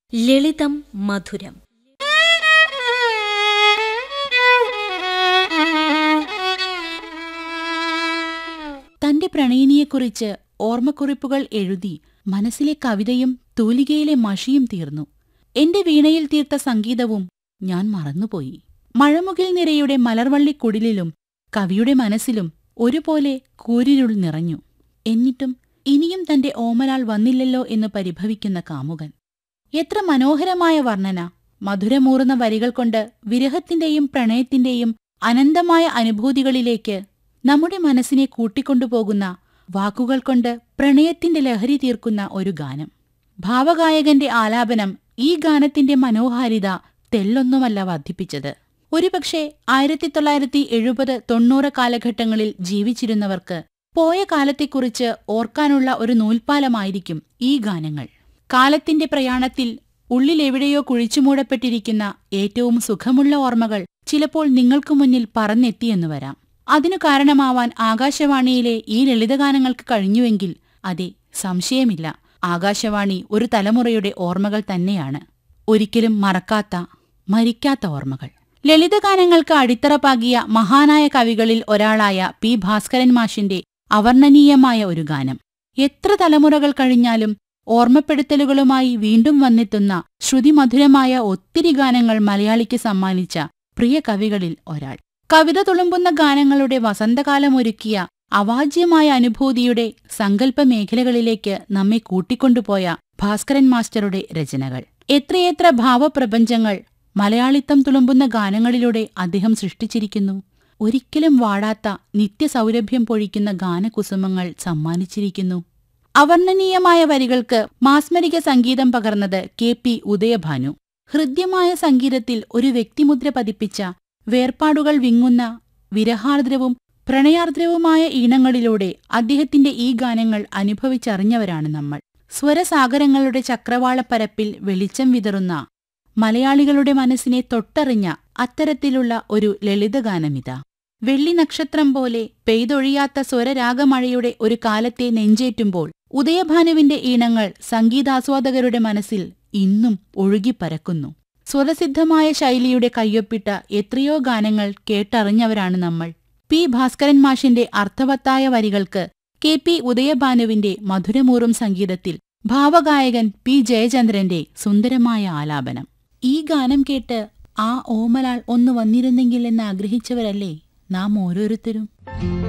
ലളിതം മധുരം തന്റെ പ്രണയിനിയെക്കുറിച്ച് ഓർമ്മക്കുറിപ്പുകൾ എഴുതി മനസ്സിലെ കവിതയും തൂലികയിലെ മഷിയും തീർന്നു എന്റെ വീണയിൽ തീർത്ത സംഗീതവും ഞാൻ മറന്നുപോയി മഴമുകിൽ നിരയുടെ മലർവള്ളിക്കുടിലിലും കവിയുടെ മനസ്സിലും ഒരുപോലെ കൂരിരുൾ നിറഞ്ഞു എന്നിട്ടും ഇനിയും തന്റെ ഓമലാൾ വന്നില്ലല്ലോ എന്ന് പരിഭവിക്കുന്ന കാമുകൻ എത്ര മനോഹരമായ വർണ്ണന മധുരമൂറുന്ന വരികൾ കൊണ്ട് വിരഹത്തിന്റെയും പ്രണയത്തിന്റെയും അനന്തമായ അനുഭൂതികളിലേക്ക് നമ്മുടെ മനസ്സിനെ കൂട്ടിക്കൊണ്ടുപോകുന്ന വാക്കുകൾ കൊണ്ട് പ്രണയത്തിന്റെ ലഹരി തീർക്കുന്ന ഒരു ഗാനം ഭാവഗായകന്റെ ആലാപനം ഈ ഗാനത്തിന്റെ മനോഹാരിത തെല്ലൊന്നുമല്ല വർദ്ധിപ്പിച്ചത് ഒരുപക്ഷെ ആയിരത്തി തൊള്ളായിരത്തി എഴുപത് തൊണ്ണൂറ് കാലഘട്ടങ്ങളിൽ ജീവിച്ചിരുന്നവർക്ക് പോയ കാലത്തെക്കുറിച്ച് ഓർക്കാനുള്ള ഒരു നൂൽപ്പാലമായിരിക്കും ഈ ഗാനങ്ങൾ കാലത്തിന്റെ പ്രയാണത്തിൽ ഉള്ളിലെവിടെയോ കുഴിച്ചുമൂടപ്പെട്ടിരിക്കുന്ന ഏറ്റവും സുഖമുള്ള ഓർമ്മകൾ ചിലപ്പോൾ നിങ്ങൾക്കു മുന്നിൽ പറന്നെത്തിയെന്നു വരാം അതിനു കാരണമാവാൻ ആകാശവാണിയിലെ ഈ ലളിതഗാനങ്ങൾക്ക് കഴിഞ്ഞുവെങ്കിൽ അതെ സംശയമില്ല ആകാശവാണി ഒരു തലമുറയുടെ ഓർമ്മകൾ തന്നെയാണ് ഒരിക്കലും മറക്കാത്ത മരിക്കാത്ത ഓർമ്മകൾ ലളിതഗാനങ്ങൾക്ക് അടിത്തറ മഹാനായ കവികളിൽ ഒരാളായ പി ഭാസ്കരൻ മാഷിന്റെ അവർണ്ണനീയമായ ഒരു ഗാനം എത്ര തലമുറകൾ കഴിഞ്ഞാലും ഓർമ്മപ്പെടുത്തലുകളുമായി വീണ്ടും വന്നെത്തുന്ന ശ്രുതിമധുരമായ ഒത്തിരി ഗാനങ്ങൾ മലയാളിക്ക് സമ്മാനിച്ച പ്രിയ കവികളിൽ ഒരാൾ കവിത തുളുമ്പുന്ന ഗാനങ്ങളുടെ വസന്തകാലമൊരുക്കിയ അവാജ്യമായ അനുഭൂതിയുടെ സങ്കല്പ മേഖലകളിലേക്ക് നമ്മെ കൂട്ടിക്കൊണ്ടുപോയ ഭാസ്കരൻ മാസ്റ്ററുടെ രചനകൾ എത്രയെത്ര ഭാവപ്രപഞ്ചങ്ങൾ മലയാളിത്തം തുളുമ്പുന്ന ഗാനങ്ങളിലൂടെ അദ്ദേഹം സൃഷ്ടിച്ചിരിക്കുന്നു ഒരിക്കലും വാടാത്ത നിത്യസൗരഭ്യം പൊഴിക്കുന്ന ഗാനകുസുമങ്ങൾ സമ്മാനിച്ചിരിക്കുന്നു അവർണ്ണനീയമായ വരികൾക്ക് മാസ്മരിക സംഗീതം പകർന്നത് കെ പി ഉദയഭാനു ഹൃദ്യമായ സംഗീതത്തിൽ ഒരു വ്യക്തിമുദ്ര പതിപ്പിച്ച വേർപാടുകൾ വിങ്ങുന്ന വിരഹാർദ്രവും പ്രണയാർദ്രവുമായ ഈണങ്ങളിലൂടെ അദ്ദേഹത്തിന്റെ ഈ ഗാനങ്ങൾ അനുഭവിച്ചറിഞ്ഞവരാണ് നമ്മൾ സ്വരസാഗരങ്ങളുടെ ചക്രവാളപ്പരപ്പിൽ വെളിച്ചം വിതറുന്ന മലയാളികളുടെ മനസ്സിനെ തൊട്ടറിഞ്ഞ അത്തരത്തിലുള്ള ഒരു ലളിതഗാനമിതാ വെള്ളി നക്ഷത്രം പോലെ പെയ്തൊഴിയാത്ത സ്വരരാഗമഴയുടെ ഒരു കാലത്തെ നെഞ്ചേറ്റുമ്പോൾ ഉദയഭാനുവിന്റെ ഈണങ്ങൾ സംഗീതാസ്വാദകരുടെ മനസ്സിൽ ഇന്നും ഒഴുകിപ്പരക്കുന്നു സ്വതസിദ്ധമായ ശൈലിയുടെ കയ്യൊപ്പിട്ട എത്രയോ ഗാനങ്ങൾ കേട്ടറിഞ്ഞവരാണ് നമ്മൾ പി ഭാസ്കരൻ മാഷിന്റെ അർത്ഥവത്തായ വരികൾക്ക് കെ പി ഉദയഭാനുവിന്റെ മധുരമൂറും സംഗീതത്തിൽ ഭാവഗായകൻ പി ജയചന്ദ്രന്റെ സുന്ദരമായ ആലാപനം ഈ ഗാനം കേട്ട് ആ ഓമലാൾ ഒന്ന് വന്നിരുന്നെങ്കിൽ എന്ന് ആഗ്രഹിച്ചവരല്ലേ നാം ഓരോരുത്തരും